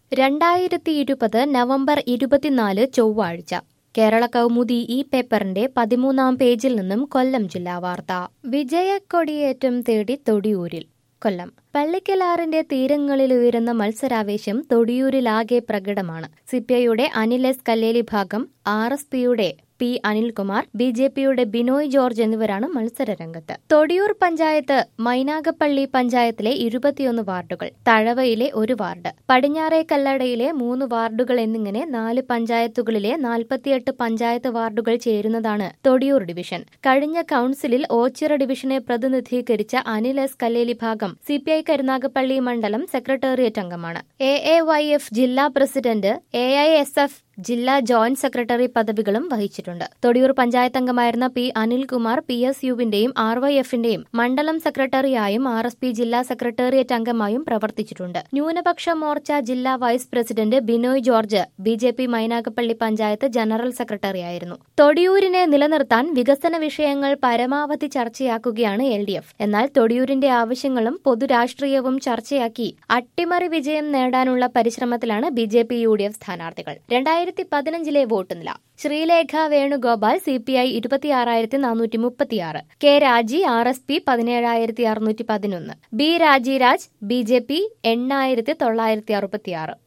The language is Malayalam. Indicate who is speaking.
Speaker 1: രണ്ടായിരത്തി ഇരുപത് നവംബർ ഇരുപത്തിനാല് ചൊവ്വാഴ്ച കേരള കൗമുദി ഈ പേപ്പറിന്റെ പതിമൂന്നാം പേജിൽ നിന്നും കൊല്ലം ജില്ലാ വാർത്ത വിജയക്കൊടിയേറ്റം തേടി തൊടിയൂരിൽ കൊല്ലം പള്ളിക്കലാറിന്റെ തീരങ്ങളിൽ ഉയരുന്ന മത്സരാവേശം തൊടിയൂരിലാകെ പ്രകടമാണ് സിപിഐയുടെ Anil S Kalleli Bhagam R S പിയുടെ പി അനിൽകുമാർ ബി ജെ പിയുടെ ബിനോയ് ജോർജ് എന്നിവരാണ് മത്സരരംഗത്ത് തൊടിയൂർ പഞ്ചായത്ത് മൈനാഗപ്പള്ളി പഞ്ചായത്തിലെ ഇരുപത്തിയൊന്ന് വാർഡുകൾ തഴവയിലെ ഒരു വാർഡ് പടിഞ്ഞാറേ കല്ലടയിലെ മൂന്ന് വാർഡുകൾ എന്നിങ്ങനെ നാല് പഞ്ചായത്തുകളിലെ നാൽപ്പത്തിയെട്ട് പഞ്ചായത്ത് വാർഡുകൾ ചേരുന്നതാണ് തൊടിയൂർ ഡിവിഷൻ കഴിഞ്ഞ കൌൺസിലിൽ ഓച്ചിറ ഡിവിഷനെ പ്രതിനിധീകരിച്ച അനിൽ എസ് കല്ലേലി ഭാഗം സിപിഐ കരുനാഗപ്പള്ളി മണ്ഡലം സെക്രട്ടേറിയറ്റ് അംഗമാണ് എ എ വൈ എഫ് ജില്ലാ president A I S F ജില്ലാ ജോയിന്റ് സെക്രട്ടറി പദവികളും വഹിച്ചിട്ടുണ്ട് തൊടിയൂർ പഞ്ചായത്ത് അംഗമായിരുന്ന പി അനിൽകുമാർ പി എസ് യുവിന്റെയും ആർ വൈ എഫിന്റെയും മണ്ഡലം സെക്രട്ടറിയായും ആർ എസ് പി ജില്ലാ സെക്രട്ടേറിയറ്റ് അംഗമായും പ്രവർത്തിച്ചിട്ടുണ്ട് ന്യൂനപക്ഷ മോർച്ച ജില്ലാ vice president Binoy George B J P Mynagappally panchayat general സെക്രട്ടറിയായിരുന്നു തൊടിയൂരിനെ നിലനിർത്താൻ വികസന വിഷയങ്ങൾ പരമാവധി ചർച്ചയാക്കുകയാണ് എൽ ഡി എഫ് എന്നാൽ തൊടിയൂരിന്റെ ആവശ്യങ്ങളും പൊതുരാഷ്ട്രീയവും ചർച്ചയാക്കി അട്ടിമറി വിജയം നേടാനുള്ള പരിശ്രമത്തിലാണ് B J P U D F സ്ഥാനാർത്ഥികൾ രണ്ടായിരത്തി പതിനഞ്ചിലെ വോട്ട് നില Sreelekha Venugopal C P I ഇരുപത്തിയാറായിരത്തി നാനൂറ്റി മുപ്പത്തിയാറ് കെ രാജി ആർ എസ് പി പതിനേഴായിരത്തി അറുന്നൂറ്റി പതിനൊന്ന് B Rajiraj B J P എണ്ണായിരത്തി തൊള്ളായിരത്തി അറുപത്തിയാറ്